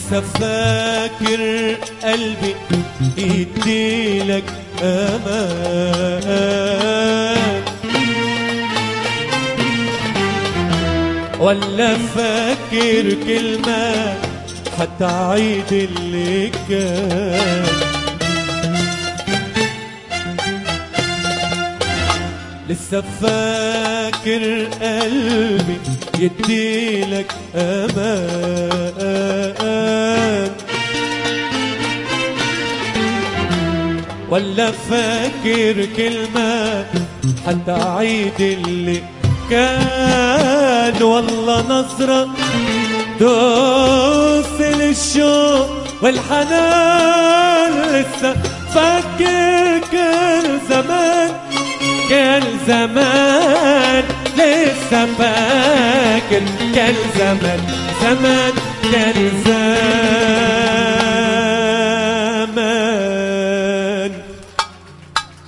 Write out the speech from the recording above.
لسه فاكر قلبي يديلك امان ولا فاكر كلمة هتعيد اللي كان لسه فاكر قلبي يديلك امان ولا فاكر كلمة هتعيد اللي كان والله نظرة دوس للشوق والحنان لسه فاكر كل زمان كل زمان لسه فاكر كل زمان زمان كل زمان